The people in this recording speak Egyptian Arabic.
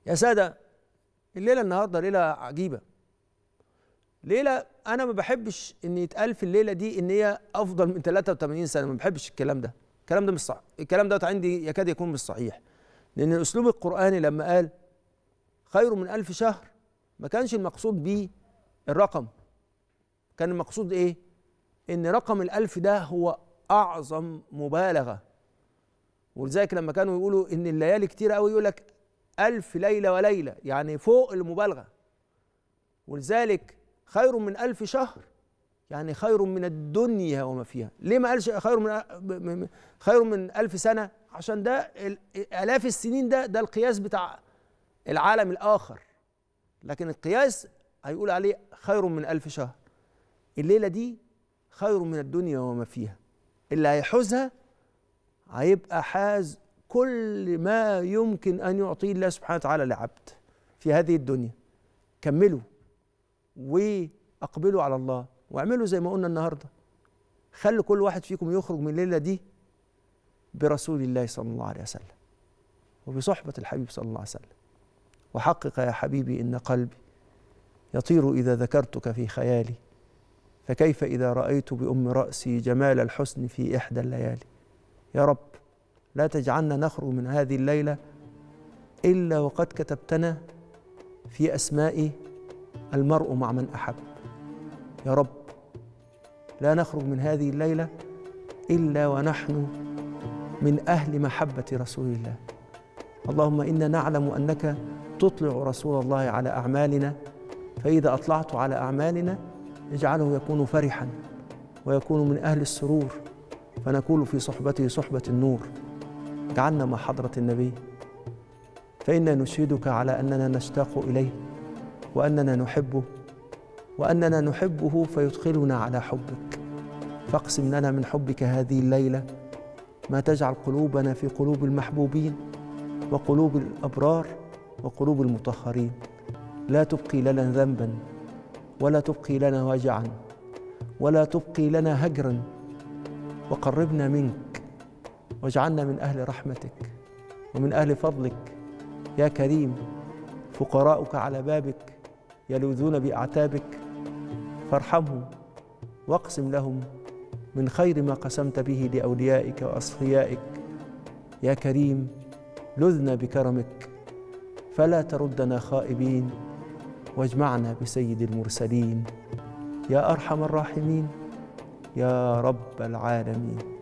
يا سادة الليلة النهاردة ليلة عجيبة ليلة أنا ما بحبش إن يتقال في الليلة دي إن هي أفضل من 83 سنة ما بحبش الكلام ده الكلام ده مش صح الكلام ده عندي يكاد يكون مش صحيح لأن الأسلوب القرآني لما قال خير من ألف شهر ما كانش المقصود بيه الرقم كان المقصود إيه؟ إن رقم الألف ده هو أعظم مبالغة ولذلك لما كانوا يقولوا إن الليالي كتير قوي يقول لك ألف ليلة وليلة يعني فوق المبالغة ولذلك خير من ألف شهر يعني خير من الدنيا وما فيها ليه ما قالش خير من خير من ألف سنة عشان ده آلاف السنين ده ده القياس بتاع العالم الآخر لكن القياس هيقول عليه خير من ألف شهر الليلة دي خير من الدنيا وما فيها اللي هيحوزها هيبقى حاز كل ما يمكن أن يعطيه الله سبحانه وتعالى لعبد في هذه الدنيا كملوا وأقبلوا على الله واعملوا زي ما قلنا النهاردة خلوا كل واحد فيكم يخرج من الليلة دي برسول الله صلى الله عليه وسلم وبصحبة الحبيب صلى الله عليه وسلم وحقق يا حبيبي إن قلبي يطير إذا ذكرتك في خيالي فكيف إذا رأيت بأم رأسي جمال الحسن في إحدى الليالي يا رب لا تجعلنا نخرج من هذه الليلة إلا وقد كتبتنا في أسماء المرء مع من أحب يا رب لا نخرج من هذه الليلة إلا ونحن من أهل محبة رسول الله اللهم إنا نعلم أنك تطلع رسول الله على أعمالنا فإذا أطلعت على أعمالنا اجعله يكون فرحا ويكون من أهل السرور فنكون في صحبته صحبة النور اجعلنا مع حضرة النبي فإنا نشهدك على أننا نشتاق إليه وأننا نحبه وأننا نحبه فيدخلنا على حبك فاقسم لنا من حبك هذه الليلة ما تجعل قلوبنا في قلوب المحبوبين وقلوب الأبرار وقلوب المطهرين لا تبقي لنا ذنبا ولا تبقي لنا وجعا ولا تبقي لنا هجرا وقربنا منك واجعلنا من اهل رحمتك ومن اهل فضلك يا كريم فقراؤك على بابك يلوذون باعتابك فارحمهم واقسم لهم من خير ما قسمت به لاوليائك واصفيائك يا كريم لذنا بكرمك فلا تردنا خائبين واجمعنا بسيد المرسلين يا ارحم الراحمين يا رب العالمين